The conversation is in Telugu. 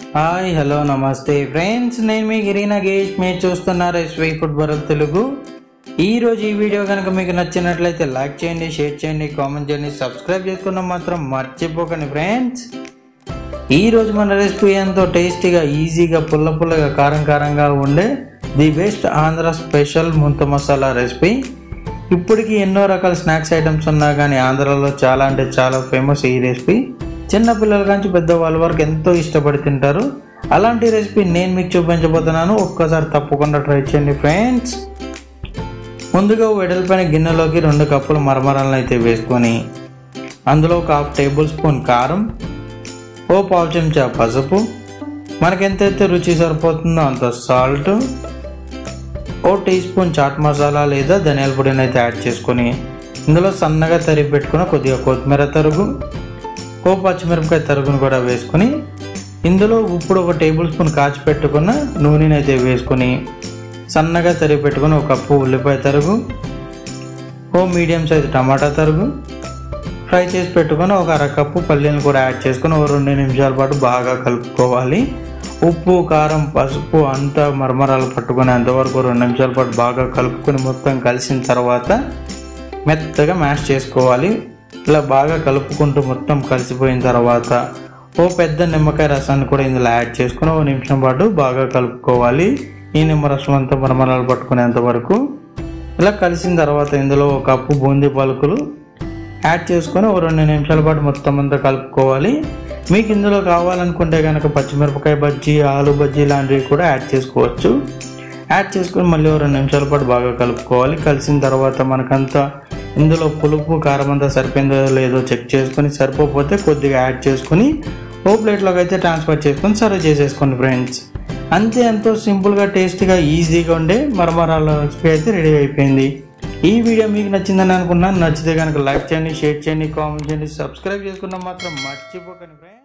హాయ్ హలో నమస్తే ఫ్రెండ్స్ నేను మీ గిరి నగేష్ మీరు చూస్తున్నారు ఎస్వై ఫుడ్ భరత్ తెలుగు ఈ రోజు ఈ వీడియో కనుక మీకు నచ్చినట్లయితే లైక్ చేయండి షేర్ చేయండి కామెంట్ చేయండి సబ్స్క్రైబ్ చేసుకున్న మాత్రం మర్చిపోకండి ఫ్రెండ్స్ ఈ రోజు మన రెసిపీ ఎంతో టేస్టీగా ఈజీగా పుల్ల పుల్లగా కారం కారంగా ఉండే ది బెస్ట్ ఆంధ్ర స్పెషల్ ముంత మసాలా రెసిపీ ఇప్పటికి ఎన్నో రకాల స్నాక్స్ ఐటమ్స్ ఉన్నా కానీ ఆంధ్రాలో చాలా అంటే చాలా ఫేమస్ ఈ రెసిపీ చిన్న పిల్లల నుంచి పెద్దవాళ్ళ వరకు ఎంతో ఇష్టపడి తింటారు అలాంటి రెసిపీ నేను మీకు చూపించబోతున్నాను ఒక్కసారి తప్పకుండా ట్రై చేయండి ఫ్రెండ్స్ ముందుగా వెడల్పైన గిన్నెలోకి రెండు కప్పుల మరమరాలను అయితే వేసుకొని అందులో ఒక హాఫ్ టేబుల్ స్పూన్ కారం ఓ పావు చెంచా పసుపు మనకి ఎంతైతే రుచి సరిపోతుందో అంత సాల్ట్ ఓ టీ స్పూన్ చాట్ మసాలా లేదా ధనియాల పొడిని అయితే యాడ్ చేసుకొని ఇందులో సన్నగా తరిగి పెట్టుకున్న కొద్దిగా కొత్తిమీర తరుగు ఓ పచ్చిమిరపకాయ తరుగును కూడా వేసుకొని ఇందులో ఇప్పుడు ఒక టేబుల్ స్పూన్ కాచి పెట్టుకున్న నూనెని అయితే వేసుకొని సన్నగా తరిగి పెట్టుకుని ఒక కప్పు ఉల్లిపాయ తరుగు ఓ మీడియం సైజ్ టమాటా తరుగు ఫ్రై చేసి పెట్టుకొని ఒక అరకప్పు పల్లీలను కూడా యాడ్ చేసుకొని ఒక రెండు నిమిషాల పాటు బాగా కలుపుకోవాలి ఉప్పు కారం పసుపు అంతా మరమరాలు పట్టుకునేంతవరకు రెండు నిమిషాల పాటు బాగా కలుపుకొని మొత్తం కలిసిన తర్వాత మెత్తగా మ్యాష్ చేసుకోవాలి ఇలా బాగా కలుపుకుంటూ మొత్తం కలిసిపోయిన తర్వాత ఓ పెద్ద నిమ్మకాయ రసాన్ని కూడా ఇందులో యాడ్ చేసుకుని ఓ నిమిషం పాటు బాగా కలుపుకోవాలి ఈ నిమ్మరసం అంతా మరమరాలు పట్టుకునేంత వరకు ఇలా కలిసిన తర్వాత ఇందులో ఒక కప్పు బూందీ పలుకులు యాడ్ చేసుకొని ఒక రెండు నిమిషాల పాటు మొత్తం అంతా కలుపుకోవాలి మీకు ఇందులో కావాలనుకుంటే కనుక పచ్చిమిరపకాయ బజ్జీ ఆలు బజ్జీ లాంటివి కూడా యాడ్ చేసుకోవచ్చు యాడ్ చేసుకొని మళ్ళీ ఒక రెండు నిమిషాల పాటు బాగా కలుపుకోవాలి కలిసిన తర్వాత మనకంతా ఇందులో పులుపు కారం అంతా సరిపోయిందో లేదో చెక్ చేసుకొని సరిపోతే కొద్దిగా యాడ్ చేసుకొని ఓ ప్లేట్లోకి అయితే ట్రాన్స్ఫర్ చేసుకొని సర్వ్ చేసేసుకోండి ఫ్రెండ్స్ అంతే ఎంతో సింపుల్గా టేస్టీగా ఈజీగా ఉండే మరమరాల రెసిపీ అయితే రెడీ అయిపోయింది ఈ వీడియో మీకు నచ్చిందని అనుకున్నాను నచ్చితే కనుక లైక్ చేయండి షేర్ చేయండి కామెంట్ చేయండి సబ్స్క్రైబ్ చేసుకున్న మాత్రం మర్చిపోకండి ఫ్రెండ్స్